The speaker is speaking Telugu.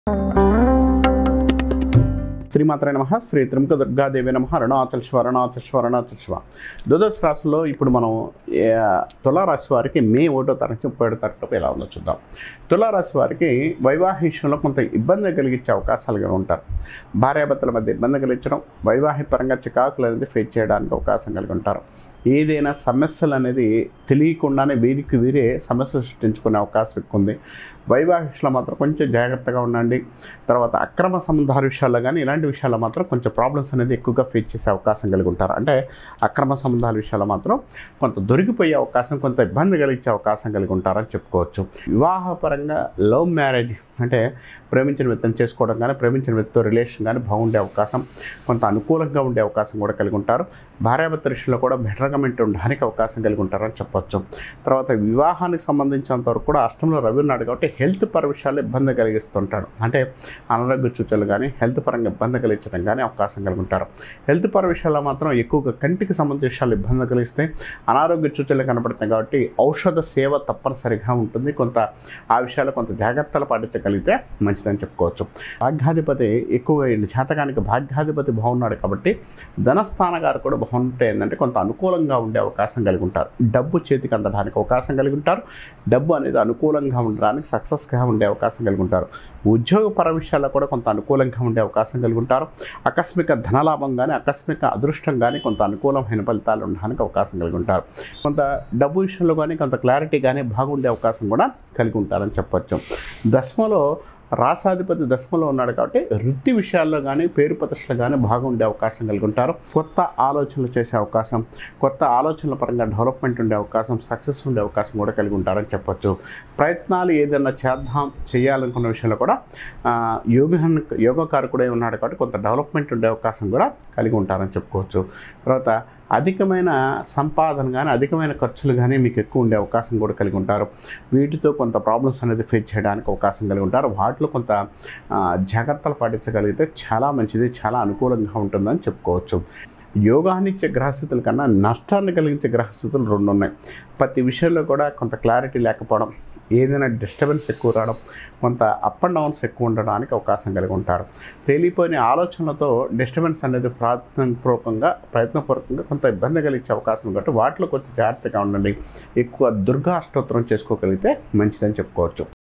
శ్రీమాత్రే నమ శ్రీ త్రిముఖ దుర్గాదేవి నమ అరుణాచల్ శివ అరుణాచల్ శివ అరుణాచల్ శివ ద్వాదశ రాశిలో ఇప్పుడు మనం ఏ, తులారాశి వారికి మే ఒకటో తారీఖు ముప్పై ఏడో తారీఖు ఎలా ఉందో చూద్దాం తులారాశి వారికి వైవాహిక విషయంలో కొంత ఇబ్బంది కలిగించే అవకాశాలుగా ఉంటారు భార్యాభర్తల మధ్య ఇబ్బంది కలిగించడం వైవాహిక పరంగా చికాకులు అనేది ఫేస్ చేయడానికి అవకాశం కలిగి ఉంటారు ఏదైనా సమస్యలు అనేది తెలియకుండానే వీరికి వీరే సమస్యలు సృష్టించుకునే అవకాశం ఎక్కువ ఉంది వైవాహిక విషయంలో మాత్రం కొంచెం జాగ్రత్తగా ఉండండి తర్వాత అక్రమ సంబంధాల విషయాల్లో కానీ ఇలాంటి విషయాల్లో మాత్రం కొంచెం ప్రాబ్లమ్స్ అనేది ఎక్కువగా ఫేస్ చేసే అవకాశం కలిగి ఉంటారు అంటే అక్రమ సంబంధాల విషయాల్లో మాత్రం కొంత దొరికిపోయే అవకాశం కొంత ఇబ్బంది కలిగించే అవకాశం కలిగి ఉంటారని చెప్పుకోవచ్చు వివాహపరంగా లవ్ మ్యారేజ్ అంటే ప్రేమించిన వ్యక్తిని చేసుకోవడం కానీ ప్రేమించిన వ్యక్తితో రిలేషన్ కానీ బాగుండే అవకాశం కొంత అనుకూలంగా ఉండే అవకాశం కూడా కలిగి ఉంటారు భార్యాభర్త విషయంలో కూడా బెటర్గా ఉండడానికి అవకాశం కలిగి ఉంటారని చెప్పొచ్చు తర్వాత వివాహానికి సంబంధించినంత వరకు కూడా అష్టంలో రవి ఉన్నాడు కాబట్టి హెల్త్ పర విషయాల్లో ఇబ్బంది కలిగిస్తుంటాడు అంటే అనారోగ్య సూచనలు కానీ హెల్త్ పరంగా ఇబ్బంది కలిగించడం కానీ అవకాశం కలిగి ఉంటారు హెల్త్ పర విషయాల్లో మాత్రం ఎక్కువగా కంటికి సంబంధించిన విషయాలు ఇబ్బంది కలిగిస్తే అనారోగ్య సూచనలు కనపడతాయి కాబట్టి ఔషధ సేవ తప్పనిసరిగా ఉంటుంది కొంత ఆ విషయాల్లో కొంత జాగ్రత్తలు పాటించగలిగితే మంచిదని చెప్పుకోవచ్చు భాగ్యాధిపతి ఎక్కువగా వీళ్ళు శాతకానికి భాగ్యాధిపతి బాగున్నాడు కాబట్టి ధనస్థాన గారు కూడా బాగుంటే ఏంటంటే కొంత అనుకూలంగా ఉండే అవకాశం కలిగి ఉంటారు డబ్బు చేతికి అందడానికి అవకాశం కలిగి ఉంటారు డబ్బు అనేది అనుకూలంగా ఉండడానికి సక్సెస్గా ఉండే అవకాశం కలిగి ఉంటారు ఉద్యోగపర విషయాల్లో కూడా కొంత అనుకూలంగా ఉండే అవకాశం కలిగి ఉంటారు ఆకస్మిక ధనలాభం కానీ ఆకస్మిక అదృష్టం కానీ కొంత అనుకూలమైన ఫలితాలు ఉండడానికి అవకాశం కలిగి ఉంటారు కొంత డబ్బు విషయంలో కానీ కొంత క్లారిటీ కానీ బాగుండే అవకాశం కూడా కలిగి ఉంటారని చెప్పొచ్చు దశమలో రాసాధిపతి దశమలో ఉన్నాడు కాబట్టి వృత్తి విషయాల్లో కానీ పేరు ప్రతిష్టలు కానీ బాగుండే అవకాశం కలిగి ఉంటారు కొత్త ఆలోచనలు చేసే అవకాశం కొత్త ఆలోచనల పరంగా డెవలప్మెంట్ ఉండే అవకాశం సక్సెస్ ఉండే అవకాశం కూడా కలిగి ఉంటారని చెప్పొచ్చు ప్రయత్నాలు ఏదైనా చేద్దాం చేయాలనుకున్న విషయంలో కూడా ఆ, యోగ యోగకారకుడై ఉన్నాడు కాబట్టి కొంత డెవలప్మెంట్ ఉండే అవకాశం కూడా కలిగి ఉంటారని చెప్పుకోవచ్చు తర్వాత అధికమైన సంపాదన కానీ అధికమైన ఖర్చులు కానీ మీకు ఎక్కువ ఉండే అవకాశం కూడా కలిగి ఉంటారు వీటితో కొంత ప్రాబ్లమ్స్ అనేది ఫేస్ చేయడానికి అవకాశం కలిగి ఉంటారు వాటిలో కొంత ఆ, జాగ్రత్తలు పాటించగలిగితే చాలా మంచిది చాలా అనుకూలంగా ఉంటుందని చెప్పుకోవచ్చు యోగాన్నిచ్చే గ్రహస్థితుల కన్నా నష్టాన్ని కలిగించే గ్రహస్థితులు రెండు ఉన్నాయి ప్రతి విషయంలో కూడా కొంత క్లారిటీ లేకపోవడం ఏదైనా డిస్టర్బెన్స్ ఎక్కువ రావడం కొంత అప్ అండ్ డౌన్స్ ఎక్కువ ఉండడానికి అవకాశం కలిగి ఉంటారు తేలిపోయిన ఆలోచనలతో డిస్టర్బెన్స్ అనేది ప్రయత్నపూర్వకంగా ప్రయత్నపూర్వకంగా కొంత ఇబ్బంది కలిగించే అవకాశం ఉంది కాబట్టి వాటిలో కొంచెం జాగ్రత్తగా ఉండండి ఎక్కువ దుర్గా అష్టోత్తరం చేసుకోగలిగితే మంచిదని చెప్పుకోవచ్చు